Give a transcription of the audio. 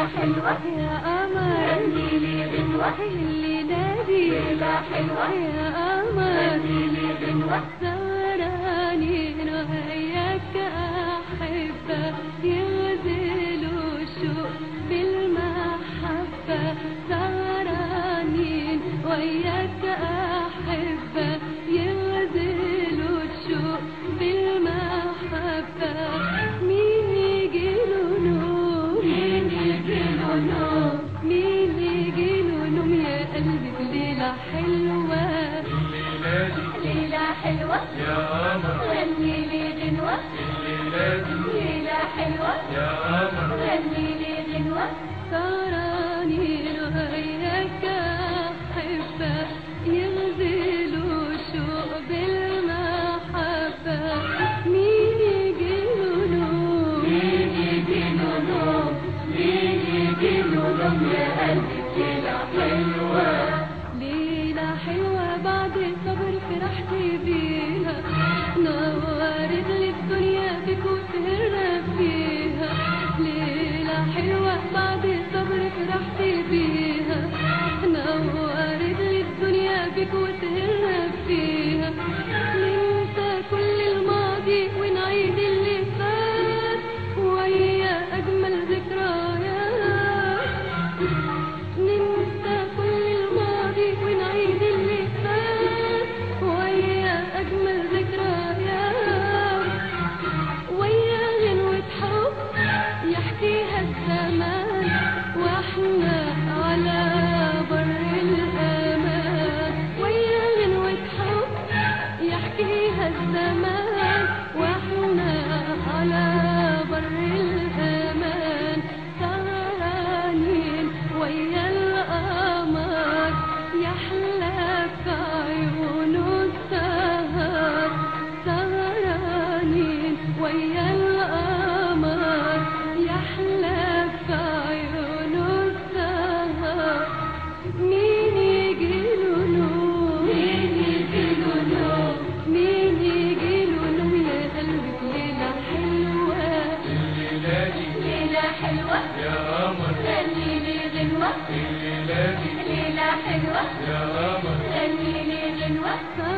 حلوة يا قمر غني لي غنوة اللي نادي ليلة حلوة يا قمر غني لي غنوة سهرانين وياك أحبة يغزل الشوق بالمحبة سهرانين وياك أحبة يغزل الشوق بالمحبة مين يجي له نوم مين يجي له نوم مين يجي له نوم يا قلبي بليلة حلوة الليلة دي ليلة حلوة يا قمر غني لي غنوة الليلة دي ليلة حلوة يا قمر غني لي غنوة سهرانين وياك أحبة يغزلوا شوق بالمحبة مين يجيله نوم مين يجي له نوم مين يجي له نوم يا قلبي ليلة حلوة ليلة حلوة بعد الصبر فرحت بيها نورت لي الدنيا بك وسهرنا فيها ليلة حلوة بعد الصبر فرحت بيها نورت لي الدنيا بك وسهرنا فيها ننسى كل الماضي ونعيد اللي فات ويا أجمل ذكريات ننسى كل الماضي ونعيد اللي فات ويا أجمل ذكريات ويا غنوة حب يحكيها الزمان واحنا على بر الأمان ويا غنوة حب يحكيها الزمان واحنا على بر الأمان سهرانين ويا القمر يحلى في عيونه السهر سهرانين ويا القمر يحلى في عيونه السهر مين يجيله نوم مين يجي له نوم مين يجيله نوم يا قلبي ليلة حلوة الليلة دي ليلة حلوة يا قمر غني لي غنوة الليلة دي ليلة حلوة يا قمر غني لي غنوة